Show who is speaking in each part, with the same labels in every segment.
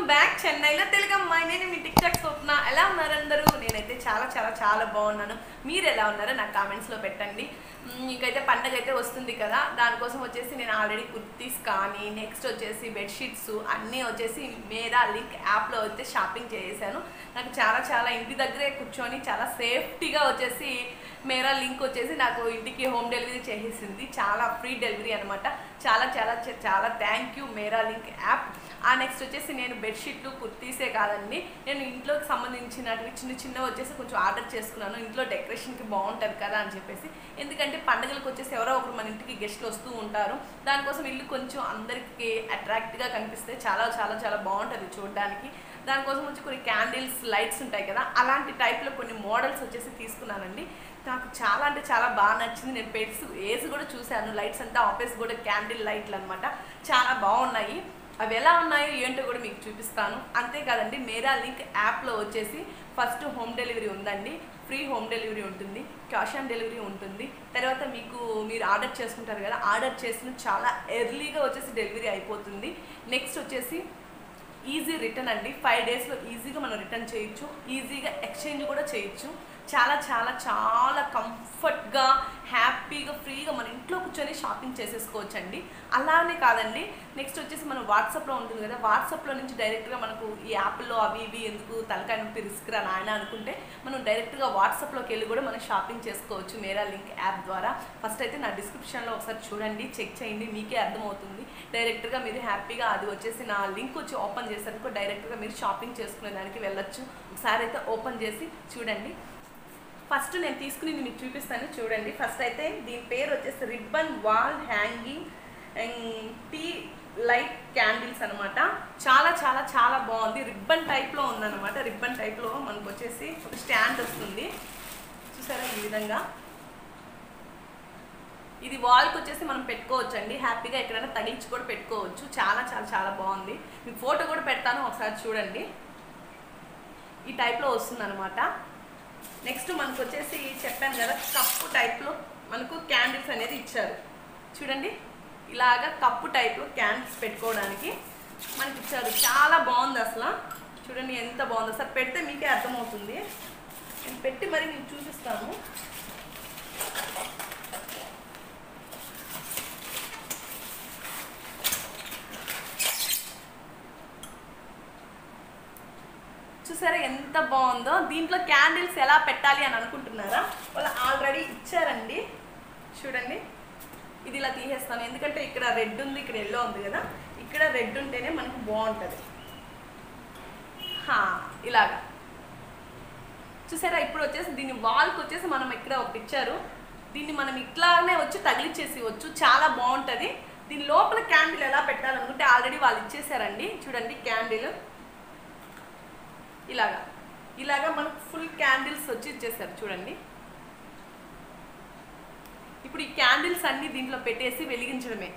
Speaker 1: back చెన్నైలో తెలుగు అమ్మాయి నేను మీ టిక్ టాక్ స్వప్న ఎలా ఉన్నారు అందరూ నేనైతే చాలా చాలా చాలా బాగున్నాను మీరు ఎలా ఉన్నారో నాకు కామెంట్స్లో పెట్టండి మ్, ఇంకైతే పండగ అయితే వస్తుంది కదా దానికోసం వచ్చేసి నేను ఆల్రెడీ కుర్తీస్ కానీ నెక్స్ట్ వచ్చేసి బెడ్షీట్స్ అన్నీ వచ్చేసి మేరా లింక్ యాప్లో అయితే షాపింగ్ చేసేసాను నాకు చాలా చాలా ఇంటి దగ్గరే కూర్చొని చాలా సేఫ్టీగా వచ్చేసి మేరా లింక్ వచ్చేసి నాకు ఇంటికి హోమ్ డెలివరీ చేసేసింది చాలా ఫ్రీ డెలివరీ అనమాట చాలా చాలా చ- చాలా thank you Mera link app ఆ నెక్స్ట్ వచ్చేసి నేను బెడ్షీట్లు కుర్తీసే కాదండి నేను ఇంట్లోకి సంబంధించినవి చిన్న చిన్న వచ్చేసి కొంచెం ఆర్డర్ చేసుకున్నాను ఇంట్లో డెకరేషన్కి బాగుంటుంది కదా అని చెప్పేసి ఎందుకంటే పండుగలకు వచ్చేసి ఎవరో ఒకరు మన ఇంటికి గెస్ట్లు వస్తూ ఉంటారు దానికోసం ఇల్లు కొంచెం అందరికి అట్రాక్ట్గా కనిపిస్తే చాలా చాలా చాలా బాగుంటుంది చూడడానికి దానికోసం వచ్చి కొన్ని క్యాండిల్స్ లైట్స్ ఉంటాయి కదా అలాంటి టైప్లో కొన్ని మోడల్స్ వచ్చేసి తీసుకున్నానండి నాకు చాలా అంటే చాలా బాగా నచ్చింది నేను పెట్స్ వేసి కూడా చూశాను లైట్స్ అంతా ఆఫీస్ కూడా క్యాండిల్ లైట్లు అనమాట చాలా బాగున్నాయి అవి ఎలా ఉన్నాయో ఏంటో కూడా మీకు చూపిస్తాను అంతేకాదండి మేరా లింక్ యాప్లో వచ్చేసి ఫస్ట్ హోమ్ డెలివరీ ఉందండి ఫ్రీ హోమ్ డెలివరీ ఉంటుంది క్యాష్ ఆన్ డెలివరీ ఉంటుంది తర్వాత మీకు మీరు ఆర్డర్ చేసుకుంటారు కదా ఆర్డర్ చేసిన చాలా ఎర్లీగా వచ్చేసి డెలివరీ అయిపోతుంది నెక్స్ట్ వచ్చేసి ఈజీ రిటర్న్ అండి ఫైవ్ డేస్లో ఈజీగా మనం రిటర్న్ చేయొచ్చు ఈజీగా ఎక్స్చేంజ్ కూడా చేయొచ్చు చాలా చాలా చాలా కంఫర్ట్గా హ్యాపీగా ఫ్రీగా మన ఇంట్లో కూర్చొని షాపింగ్ చేసేసుకోవచ్చు అండి అలానే కాదండి నెక్స్ట్ వచ్చేసి మనం వాట్సాప్లో ఉంటుంది కదా వాట్సాప్లో నుంచి డైరెక్ట్గా మనకు ఈ యాప్లో అవి ఇవి ఎందుకు తలకాయ నొప్పి రిస్క్ రా నాయన అనుకుంటే మనం డైరెక్ట్గా వాట్సాప్లోకి వెళ్ళి కూడా మనం షాపింగ్ చేసుకోవచ్చు మేరా లింక్ యాప్ ద్వారా ఫస్ట్ అయితే నా డిస్క్రిప్షన్లో ఒకసారి చూడండి చెక్ చేయండి మీకే అర్థమవుతుంది డైరెక్ట్గా మీరు హ్యాపీగా అది వచ్చేసి నా లింక్ వచ్చి ఓపెన్ చేశారనుకో డైరెక్ట్గా మీరు షాపింగ్ చేసుకునే దానికి వెళ్ళొచ్చు ఒకసారి అయితే ఓపెన్ చేసి చూడండి ఫస్ట్ నేను తీసుకుని మీకు చూపిస్తాను చూడండి ఫస్ట్ అయితే దీని పేరు వచ్చేసి ribbon wall hanging tea light candles అనమాట చాలా చాలా చాలా బాగుంది రిబ్బన్ టైప్లో ఉందన్నమాట రిబ్బన్ టైప్లో మనకు వచ్చేసి ఒక స్టాండ్ వస్తుంది చూసారా ఈ విధంగా ఇది వాల్కి వచ్చేసి మనం పెట్టుకోవచ్చు అండి హ్యాపీగా ఎక్కడైనా తగిలించి కూడా పెట్టుకోవచ్చు చాలా చాలా చాలా బాగుంది మీకు ఫోటో కూడా పెడతాను ఒకసారి చూడండి ఈ టైప్లో వస్తుంది అనమాట నెక్స్ట్ మనకు వచ్చేసి చెప్పాను కదా కప్పు టైప్లో మనకు క్యాండిల్స్ అనేది ఇచ్చారు చూడండి ఇలాగా కప్పు టైప్లో క్యాండిల్స్ పెట్టుకోవడానికి మనకి ఇచ్చారు చాలా బాగుంది అసలు చూడండి ఎంత బాగుంది అసలు పెడితే మీకే అర్థమవుతుంది నేను పెట్టి మరి మీకు చూపిస్తాను చూసారా ఎంత బాగుందో దీంట్లో క్యాండిల్స్ ఎలా పెట్టాలి అని అనుకుంటున్నారా వాళ్ళు ఆల్రెడీ ఇచ్చారండి చూడండి ఇది ఇలా తీసేస్తాను ఎందుకంటే ఇక్కడ రెడ్ ఉంది ఇక్కడ ఎల్లో ఉంది కదా ఇక్కడ రెడ్ ఉంటేనే మనకు బాగుంటుంది హా, ఇలాగా చూసారా ఇప్పుడు వచ్చేసి దీని వాల్కి వచ్చేసి మనం ఇక్కడ ఒకటి ఇచ్చారు దీన్ని మనం ఇట్లానే వచ్చి తగిలిచ్చేసి వచ్చు చాలా బాగుంటుంది దీని లోపల క్యాండిల్ ఎలా పెట్టాలనుకుంటే ఆల్రెడీ వాళ్ళు ఇచ్చేసారండి చూడండి క్యాండిల్ ఇలాగా ఇలాగా మనకు ఫుల్ క్యాండిల్స్ వచ్చి ఇచ్చేసారు చూడండి ఇప్పుడు ఈ క్యాండిల్స్ అన్ని దీంట్లో పెట్టేసి వెలిగించడమే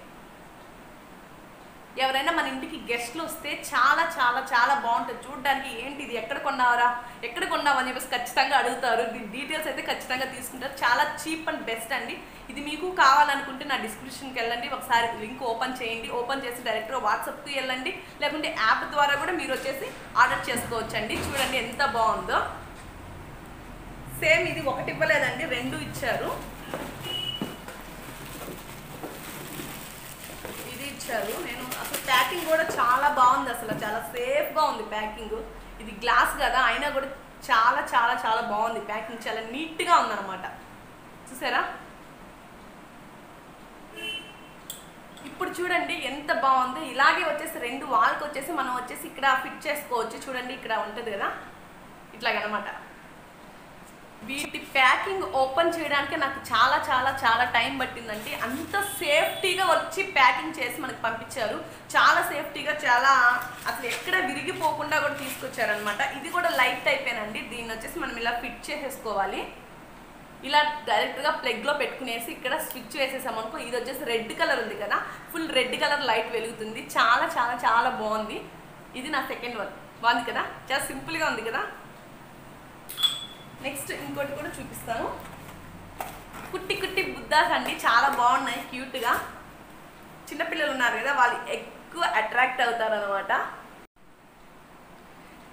Speaker 1: ఎవరైనా మన ఇంటికి గెస్ట్లు వస్తే చాలా చాలా చాలా బాగుంటుంది చూడడానికి ఏంటి ఇది ఎక్కడ కొన్నావరా ఎక్కడ కొన్నావు అని చెప్పేసి ఖచ్చితంగా అడుగుతారు దీని డీటెయిల్స్ అయితే ఖచ్చితంగా తీసుకుంటారు చాలా చీప్ అండ్ బెస్ట్ అండి ఇది మీకు కావాలనుకుంటే నా డిస్క్రిప్షన్కి వెళ్ళండి ఒకసారి లింక్ ఓపెన్ చేయండి ఓపెన్ చేసి డైరెక్ట్గా వాట్సాప్కి వెళ్ళండి లేకుంటే యాప్ ద్వారా కూడా మీరు వచ్చేసి ఆర్డర్ చేసుకోవచ్చండి చూడండి ఎంత బాగుందో సేమ్ ఇది ఒకటి ఇవ్వలేదండి రెండు ఇచ్చారు ఇది ఇచ్చారు నేను అసలు ప్యాకింగ్ కూడా చాలా బాగుంది అసలు చాలా సేఫ్గా ఉంది ప్యాకింగ్ ఇది గ్లాస్ కదా అయినా కూడా చాలా చాలా చాలా బాగుంది ప్యాకింగ్ చాలా నీట్గా ఉందన్నమాట చూసారా ఇప్పుడు చూడండి ఎంత బాగుంది ఇలాగే వచ్చేసి రెండు వాల్కి వచ్చేసి మనం వచ్చేసి ఇక్కడ ఫిట్ చేసుకోవచ్చు చూడండి ఇక్కడ ఉంటుంది కదా ఇట్లాగనమాట వీటి ప్యాకింగ్ ఓపెన్ చేయడానికి నాకు చాలా చాలా చాలా టైం పట్టిందండి అంత సేఫ్టీగా వచ్చి ప్యాకింగ్ చేసి మనకు పంపించారు చాలా సేఫ్టీగా చాలా అసలు ఎక్కడ విరిగిపోకుండా కూడా తీసుకొచ్చారనమాట ఇది కూడా లైట్ టైపేనండి దీన్ని వచ్చేసి మనం ఇలా ఫిట్ చేసేసుకోవాలి ఇలా డైరెక్ట్గా ప్లగ్లో పెట్టుకునేసి ఇక్కడ స్విచ్ వేసేసామనుకో ఇది వచ్చేసి రెడ్ కలర్ ఉంది కదా ఫుల్ రెడ్ కలర్ లైట్ వెలుగుతుంది చాలా చాలా చాలా బాగుంది ఇది నా సెకండ్ వన్ బాగుంది కదా చాలా సింపుల్గా ఉంది కదా నెక్స్ట్ ఇంకోటి కూడా చూపిస్తాను కుట్టి కుట్టి బుద్ధాస్ అండి చాలా బాగున్నాయి క్యూట్గా చిన్నపిల్లలు ఉన్నారు కదా వాళ్ళు ఎక్కువ అట్రాక్ట్ అవుతారు అనమాట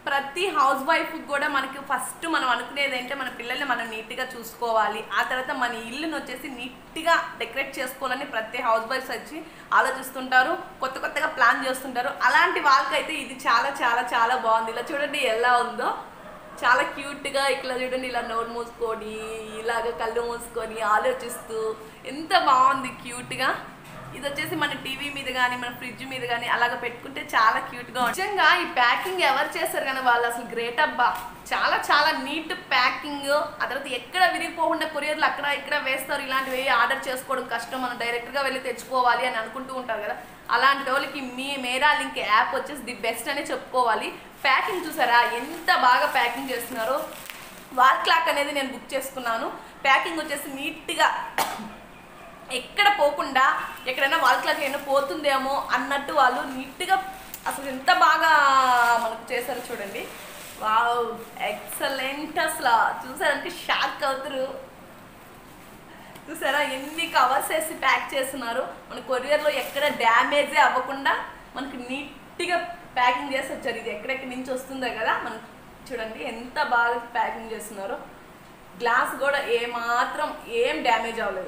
Speaker 1: ప్రతి హౌస్ వైఫ్ కూడా మనకి ఫస్ట్ మనం అనుకునేది ఏంటంటే మన పిల్లల్ని మనం నీట్గా చూసుకోవాలి ఆ తర్వాత మన ఇల్లుని వచ్చేసి నీట్గా డెకరేట్ చేసుకోవాలని ప్రతి హౌస్ వైఫ్స్ వచ్చి ఆలోచిస్తుంటారు కొత్త కొత్తగా ప్లాన్ చేస్తుంటారు అలాంటి వాళ్ళకైతే ఇది చాలా చాలా చాలా బాగుంది ఇలా చూడండి ఎలా ఉందో చాలా క్యూట్గా ఇట్లా చూడండి ఇలా నోరు మూసుకొని ఇలాగ కళ్ళు మూసుకొని ఆలోచిస్తూ ఎంత బాగుంది క్యూట్గా ఇది వచ్చేసి మన టీవీ మీద కానీ మన ఫ్రిడ్జ్ మీద కానీ అలాగ పెట్టుకుంటే చాలా క్యూట్గా ఉంటుంది నిజంగా ఈ ప్యాకింగ్ ఎవరు చేస్తారు కానీ వాళ్ళు అసలు గ్రేట్ అబ్బా చాలా చాలా నీట్ ప్యాకింగ్ ఆ తర్వాత ఎక్కడ విరిగిపోకుండా కొరియర్లు అక్కడ ఇక్కడ వేస్తారు ఇలాంటివి ఆర్డర్ చేసుకోవడం కష్టం మనం డైరెక్ట్గా వెళ్ళి తెచ్చుకోవాలి అని అనుకుంటూ ఉంటారు కదా అలాంటి వాళ్ళకి మీ మేరా లింక్ యాప్ వచ్చేసి ది బెస్ట్ అనే చెప్పుకోవాలి ప్యాకింగ్ చూసారా ఎంత బాగా ప్యాకింగ్ చేస్తున్నారో వార్ క్లాక్ అనేది నేను బుక్ చేసుకున్నాను ప్యాకింగ్ వచ్చేసి నీట్గా ఎక్కడ పోకుండా ఎక్కడైనా వాల్ క్లాక్ ఏమైనా పోతుందేమో అన్నట్టు వాళ్ళు నీట్గా అసలు ఎంత బాగా మనకు చేశారు చూడండి వావ్ ఎక్సలెంట్ అసలు చూసారంటే షాక్ అవుతారు చూసారా ఎన్ని కవర్స్ వేసి ప్యాక్ చేస్తున్నారు మన కొరియర్లో ఎక్కడ డ్యామేజే అవ్వకుండా మనకి నీట్గా ప్యాకింగ్ చేసి వచ్చారు ఇది ఎక్కడెక్కడి నుంచి వస్తుందో కదా మనం చూడండి ఎంత బాగా ప్యాకింగ్ చేస్తున్నారో గ్లాస్ కూడా ఏమాత్రం ఏం డ్యామేజ్ అవ్వలేదు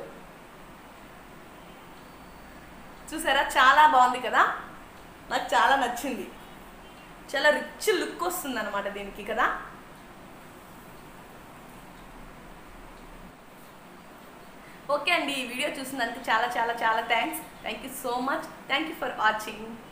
Speaker 1: చూసారా చాలా బాగుంది కదా నాకు చాలా నచ్చింది చాలా రిచ్ లుక్ వస్తుంది అనమాట దీనికి కదా ఓకే అండి ఈ వీడియో చూసినందుకు చాలా చాలా చాలా thanks thank you so much thank you for watching